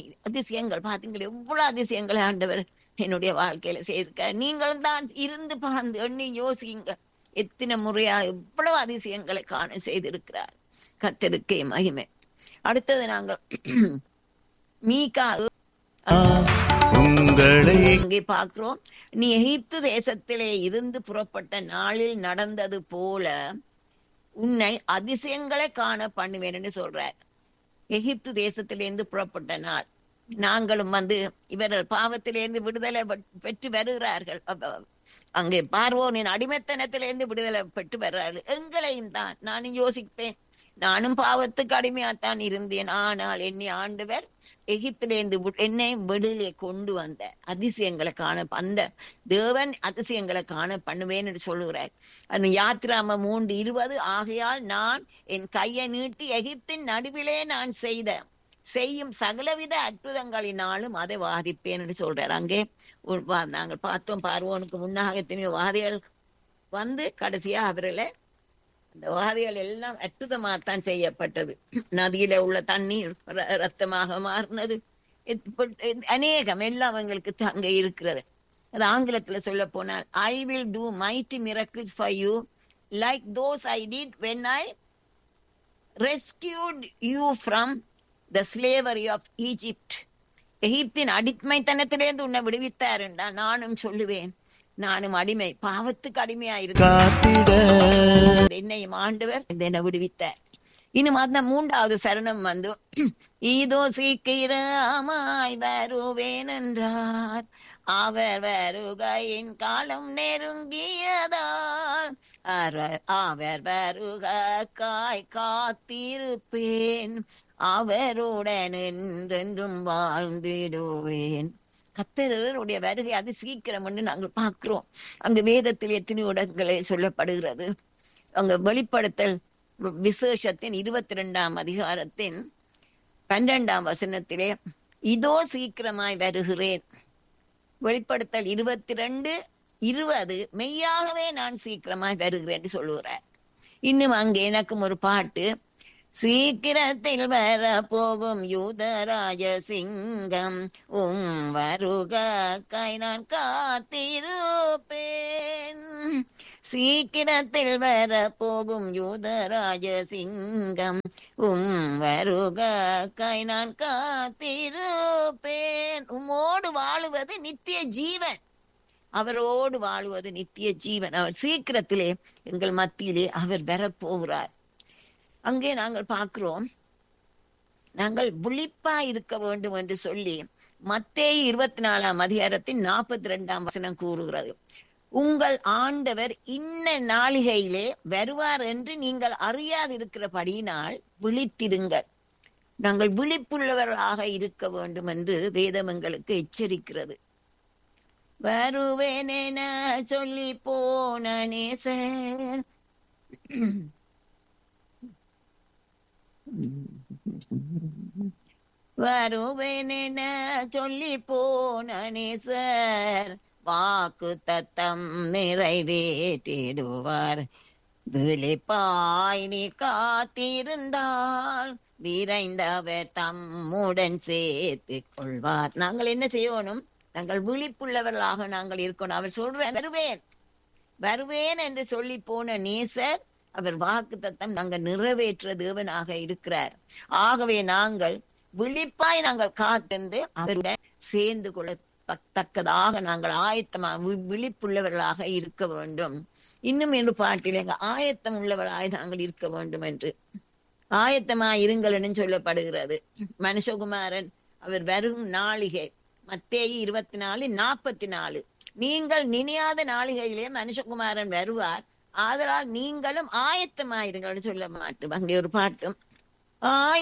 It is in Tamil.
அதிசயங்கள் பாத்தீங்களா எவ்வளவு அதிசயங்களை ஆண்டவர் என்னுடைய வாழ்க்கையில செய்திருக்கார் நீங்களும் தான் இருந்து பார்ந்து எண்ணி யோசிங்க எத்தனை முறையா எவ்வளவு அதிசயங்களை காண செய்திருக்கிறார் கத்தருக்கே மகிமை அடுத்தது நாங்கள் மீகா உங்களை இங்கே பார்க்கிறோம் நீ எகிப்து தேசத்திலே இருந்து புறப்பட்ட நாளில் நடந்தது போல உன்னை அதிசயங்களை காண பண்ணுவேன்னு சொல்றார் எகிப்து தேசத்திலிருந்து புறப்பட்ட நாள் நாங்களும் வந்து இவர்கள் பாவத்திலிருந்து விடுதலை பெற்- பெற்று வருகிறார்கள் அப்ப அங்கே பார்வோனின் அடிமைத்தனத்திலிருந்து விடுதலை பெற்று வருகிறார்கள் எங்களையும் தான் நானும் யோசிப்பேன் நானும் பாவத்துக்கு அடிமையாத்தான் இருந்தேன் ஆனால் என்னை ஆண்டவர் எகிப்திலிருந்து வி- என்னை வெளியிலே கொண்டு வந்த அதிசயங்களை காண அந்த தேவன் அதிசயங்களை காண பண்ணுவேன் என்று சொல்லுகிறார் அது யாத்திராம மூன்று இருபது ஆகையால் நான் என் கையை நீட்டி எகிப்தின் நடுவிலே நான் செய்த செய்யும் சகலவித அற்புதங்களினாலும் அதை வாதிப்பேன் என்று சொல்றார் அங்கே ஒரு வா- நாங்கள் பார்த்தோம் பார்வோனுக்கு முன்னாக எத்தனையோ வாதிகள் வந்து கடைசியா அவர்களை அந்த வாதிகள் எல்லாம் அற்புதமாகத்தான் செய்யப்பட்டது நதியில உள்ள தண்ணீர் ர- ரத்தமாக மாறினது இப்ப- அநேகம் எல்லாம் எங்களுக்கு அங்க இருக்கிறது அது ஆங்கிலத்துல சொல்ல போனால் I will do mighty miracles for you like those I did when I rescued you from the slavery of Egypt எகிப்தின் அடிமைத்தனத்திலிருந்து உன்னை விடுவித்தாருண்டா நானும் சொல்லுவேன் நானும் அடிமை பாவத்துக்கு அடிமையா இருந்தேன் காத்திட என்னையும் ஆண்டவர் என்னை விடுவித்தார் இன்னும் அந்த மூன்றாவது சரணம் வந்து இதோ சீக்கிரமாய் வருவேன் என்றார் அவர் வருகையின் காலம் நெருங்கியதால் அவர் அவர் வருகைக்காய் காத்திருப்பேன் அவருடன் என்றென்றும் வாழ்ந்திடுவேன் கத்தருடைய வருகை அது சீக்கிரம் என்று நாங்கள் பார்க்கிறோம் அங்கு வேதத்தில் எத்தனையோ இடங்களே சொல்லப்படுகிறது அங்க வெளிப்படுத்தல் விசேஷத்தின் இருபத்தி ரெண்டாம் அதிகாரத்தின் பன்னிரெண்டாம் வசனத்திலே இதோ சீக்கிரமாய் வருகிறேன் வெளிப்படுத்தல் இருபத்தி ரெண்டு இருபது மெய்யாகவே நான் சீக்கிரமாய் வருகிறேன் என்று சொல்லுகிறார் இன்னும் அங்கே எனக்கும் ஒரு பாட்டு சீக்கிரத்தில் வர போகும் யூதராஜ சிங்கம் உம் வருகை நான் காத்திருப்பேன் சீக்கிரத்தில் வர போகும் யூதராஜ சிங்கம் உம் வருகை நான் காத்திருப்பேன் உம்மோடு வாழுவது நித்திய ஜீவன் அவரோடு வாழுவது நித்திய ஜீவன் அவர் சீக்கிரத்திலே எங்கள் மத்தியிலே அவர் வரப்போகிறார் அங்கே நாங்கள் பார்க்கிறோம் நாங்கள் விழிப்பா இருக்க வேண்டும் என்று சொல்லி மத்தேயு இருபத்தி நாலாம் அதிகாரத்தின் நாற்பத்தி ரெண்டாம் வசனம் கூறுகிறது உங்கள் ஆண்டவர் இன்ன நாளிகையிலே வருவார் என்று நீங்கள் அறியாதிருக்கிறபடியினால் விழித்திருங்கள் நாங்கள் விழிப்புள்ளவர்களாக இருக்க வேண்டும் என்று வேதம் எங்களுக்கு எச்சரிக்கிறது வருவேன் என சொல்லி போன நேசர் வருவேன் என சொல்லி போன நேசர் வாக்கு தத்தம் நிறைவேற்றிடுவார் விழிப்பாய் நீ காத்திருந்தால் விரைந்தவர் தம்முடன் சேர்த்து கொள்வார் நாங்கள் என்ன செய்யணும் நாங்கள் விழிப்புள்ளவர்களாக நாங்கள் இருக்கணும் அவர் சொல்ற வருவேன் வருவேன் என்று சொல்லி போன நேசர் அவர் வாக்கு தத்தம் நாங்கள் நிறைவேற்ற தேவனாக இருக்கிறார் ஆகவே நாங்கள் விழிப்பாய் நாங்கள் காத்திருந்து அவருடன் சேர்ந்து கொள்ள தக்கதாக நாங்கள் ஆயத்தமா வி- விழிப்புள்ளவர்களாக இருக்க வேண்டும் இன்னும் என்று பாட்டில் எங்க ஆயத்தம் உள்ளவர்களாய் நாங்கள் இருக்க வேண்டும் என்று ஆயத்தமா இருங்கள் என்று சொல்லப்படுகிறது மனுஷகுமாரன் அவர் வரும் நாளிகை மத்தேயு இருபத்தி நாலு நாற்பத்தி நாலு நீங்கள் நினையாத நாளிகையிலே மனுஷகுமாரன் வருவார் ஆதலால் நீங்களும் ஆயத்தமாயிருங்கள் சொல்ல மாட்டோம் அங்கே ஒரு பாட்டும் ஆய